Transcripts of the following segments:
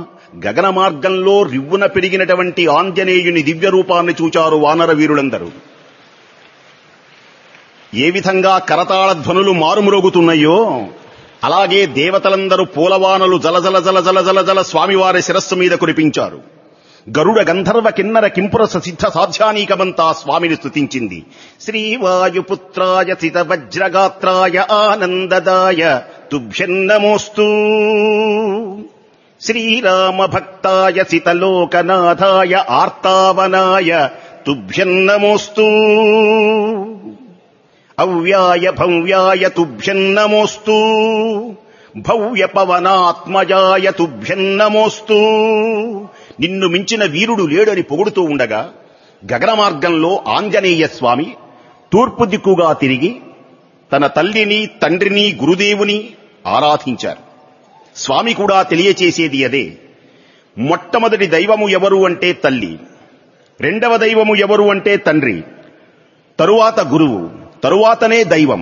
గగన మార్గంలో రివ్వున పెరిగినటువంటి ఆంజనేయుని దివ్య రూపాన్ని చూచారు వానర వీరులందరూ ఏ విధంగా కరతాళ ధ్వనులు మారుమ్రోగుతున్నాయో అలాగే దేవతలందరూ పూలవానలు జలజల జల జల జల జల స్వామివారి శిరస్సు మీద కురిపించారు గరుడ గంధర్వ కిన్నర కింపురస సిద్ధ సాధ్యానీకమంతా స్వామిని స్తుతించింది శ్రీవాయుపుత్రాయ సిత వజ్రగాత్రాయ ఆనందదాయ తుభ్యన్నమోస్తూ శ్రీరామ భక్తాయ సితలోకనాథాయ ఆర్తావనాయ తుభ్యన్నమోస్తూ అవ్యాయ భవ్యాయ తుభ్యన్నమోస్తూ భవ్య పవనాత్మజాయ తుభ్యన్నమోస్తూ నిన్ను మించిన వీరుడు లేడని పొగుడుతూ ఉండగా గగన మార్గంలో ఆంజనేయ స్వామి తూర్పు దిక్కుగా తిరిగి తన తల్లిని తండ్రిని గురుదేవుని ఆరాధించారు స్వామి కూడా తెలియచేసేది అదే మొట్టమొదటి దైవము ఎవరు అంటే తల్లి రెండవ దైవము ఎవరు అంటే తండ్రి తరువాత గురువు తరువాతనే దైవం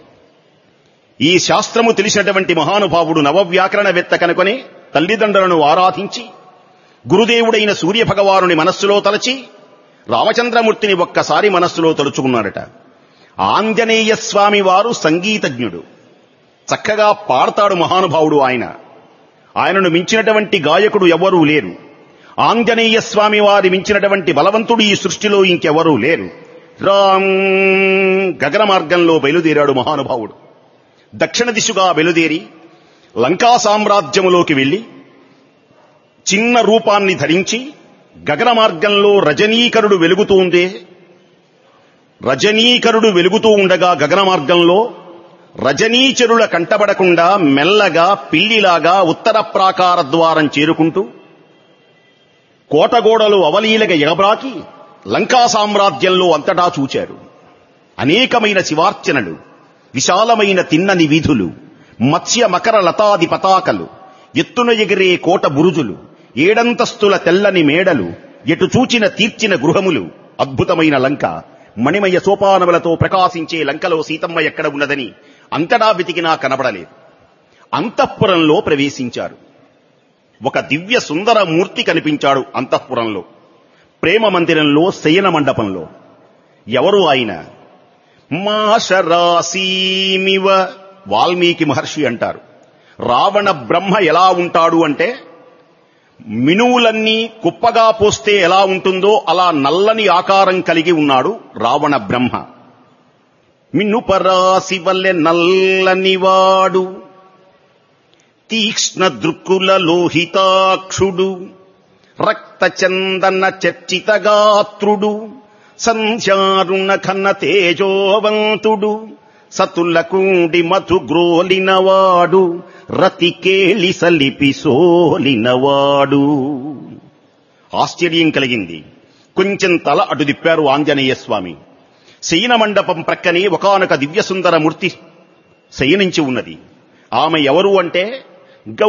ఈ శాస్త్రము తెలిసినటువంటి మహానుభావుడు నవవ్యాకరణవేత్త కనుకొని తల్లిదండ్రులను ఆరాధించి గురుదేవుడైన సూర్య భగవానుని మనస్సులో తలచి రామచంద్రమూర్తిని ఒక్కసారి మనస్సులో తలుచుకున్నాడట ఆంజనేయ స్వామి వారు సంగీతజ్ఞుడు చక్కగా పాడతాడు మహానుభావుడు ఆయన ఆయనను మించినటువంటి గాయకుడు ఎవరూ లేరు ఆంజనేయ స్వామి వారి మించినటువంటి బలవంతుడు ఈ సృష్టిలో ఇంకెవరూ లేరు రామ్ గగన మార్గంలో బయలుదేరాడు మహానుభావుడు దక్షిణ దిశగా బయలుదేరి లంకా సామ్రాజ్యములోకి వెళ్లి చిన్న రూపాన్ని ధరించి గగన మార్గంలో రజనీకరుడు వెలుగుతూ ఉందే రజనీకరుడు వెలుగుతూ ఉండగా గగన మార్గంలో రజనీచరుల కంటబడకుండా మెల్లగా పిల్లిలాగా ఉత్తర ప్రాకార ద్వారం చేరుకుంటూ కోటగోడలు అవలీలగా ఎగబ్రాకి లంకా సామ్రాజ్యంలో అంతటా చూచారు అనేకమైన శివార్చనలు విశాలమైన తిన్నని వీధులు మత్స్య మకర లతాది పతాకలు ఎత్తున ఎగిరే కోట బురుజులు ఏడంతస్తుల తెల్లని మేడలు ఎటు చూచిన తీర్చిన గృహములు అద్భుతమైన లంక మణిమయ సోపానములతో ప్రకాశించే లంకలో సీతమ్మ ఎక్కడ ఉన్నదని అంతటా వెతికినా కనబడలేదు అంతఃపురంలో ప్రవేశించారు ఒక దివ్య సుందర మూర్తి కనిపించాడు అంతఃపురంలో ప్రేమ మందిరంలో శయన మండపంలో ఎవరు ఆయన మాషరాసీమివ వాల్మీకి మహర్షి అంటారు రావణ బ్రహ్మ ఎలా ఉంటాడు అంటే మినువులన్నీ కుప్పగా పోస్తే ఎలా ఉంటుందో అలా నల్లని ఆకారం కలిగి ఉన్నాడు రావణ బ్రహ్మ మిన్నుపరాసి వల్లె నల్లనివాడు తీక్ష్ణ దృక్కుల లోహితాక్షుడు రక్త చందన చర్చితగాత్రుడు సంధ్యారుణ ఖన్న తేజోవంతుడు సతులకుండి మధు గ్రోలినవాడు రతికేలి సలిపి సోలినవాడు ఆశ్చర్యం కలిగింది కొంచెం తల అటు దిప్పారు ఆంజనేయ స్వామి శయన మండపం ప్రక్కనే ఒకనొక దివ్య సుందర మూర్తి శయనించి ఉన్నది ఆమె ఎవరు అంటే